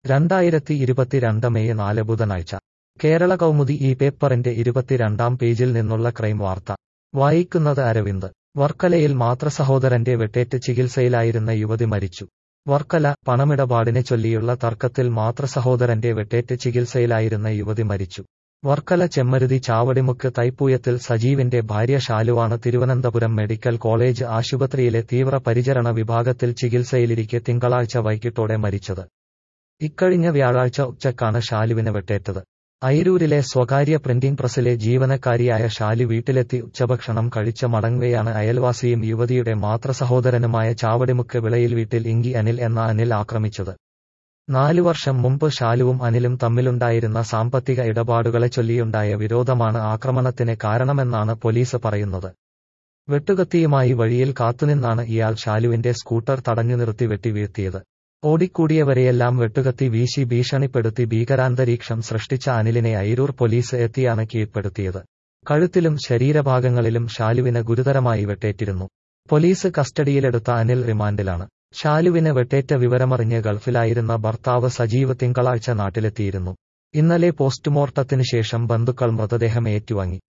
രണ്ടായിരത്തി ഇരുപത്തിരണ്ട് മെയ് നാല് ബുധനാഴ്ച കേരള കൗമുദി ഈ പേപ്പറിന്റെ ഇരുപത്തിരണ്ടാം പേജിൽ നിന്നുള്ള ക്രൈം വാർത്ത വായിക്കുന്നത് അരവിന്ദ് വർക്കലയിൽ മാതൃസഹോദരന്റെ വെട്ടേറ്റ് ചികിത്സയിലായിരുന്ന യുവതി മരിച്ചു വർക്കല പണമിടപാടിനെ ചൊല്ലിയുള്ള തർക്കത്തിൽ മാതൃസഹോദരന്റെ വെട്ടേറ്റ് ചികിത്സയിലായിരുന്ന യുവതി മരിച്ചു വർക്കല ചെമ്മരുതി ചാവടിമുക്ക് തൈപ്പൂയത്തിൽ സജീവിന്റെ ഭാര്യ ഷാലുവാണ് തിരുവനന്തപുരം മെഡിക്കൽ കോളേജ് ആശുപത്രിയിലെ തീവ്രപരിചരണ വിഭാഗത്തിൽ ചികിത്സയിലിരിക്കെ തിങ്കളാഴ്ച വൈകിട്ടോടെ മരിച്ചത് ഇക്കഴിഞ്ഞ വ്യാഴാഴ്ച ഉച്ചക്കാണ് ഷാലുവിന് വെട്ടേറ്റത് അയിരൂരിലെ സ്വകാര്യ പ്രിന്റിംഗ് പ്രസിലെ ജീവനക്കാരിയായ ഷാലു വീട്ടിലെത്തി ഉച്ചഭക്ഷണം കഴിച്ച മടങ്ങവെയാണ് അയൽവാസിയും യുവതിയുടെ മാതൃസഹോദരനുമായ ചാവടിമുക്ക് വിളയിൽ വീട്ടിൽ ഇങ്കി അനിൽ എന്ന അനിൽ ആക്രമിച്ചത് നാലു വർഷം മുമ്പ് ഷാലുവും അനിലും തമ്മിലുണ്ടായിരുന്ന സാമ്പത്തിക ഇടപാടുകളെ ചൊല്ലിയുണ്ടായ വിരോധമാണ് ആക്രമണത്തിന് കാരണമെന്നാണ് പോലീസ് പറയുന്നത് വെട്ടുകത്തിയുമായി വഴിയിൽ കാത്തുനിന്നാണ് ഇയാൾ ഷാലുവിന്റെ സ്കൂട്ടർ തടഞ്ഞു നിർത്തി വെട്ടി വീഴ്ത്തിയത് ഓടിക്കൂടിയവരെയെല്ലാം വെട്ടുകത്തി വീശി ഭീഷണിപ്പെടുത്തി ഭീകരാന്തരീക്ഷം സൃഷ്ടിച്ച അനിലിനെ അയിരൂർ പോലീസ് എത്തിയാണ് കീഴ്പ്പെടുത്തിയത് കഴുത്തിലും ശരീരഭാഗങ്ങളിലും ഷാലുവിന് ഗുരുതരമായി വെട്ടേറ്റിരുന്നു പോലീസ് കസ്റ്റഡിയിലെടുത്ത അനിൽ റിമാൻഡിലാണ് ഷാലുവിന് വെട്ടേറ്റ വിവരമറിഞ്ഞ് ഗൾഫിലായിരുന്ന ഭർത്താവ് സജീവ് തിങ്കളാഴ്ച നാട്ടിലെത്തിയിരുന്നു ഇന്നലെ പോസ്റ്റ്മോർട്ടത്തിന് ശേഷം ബന്ധുക്കൾ മൃതദേഹം ഏറ്റുവാങ്ങി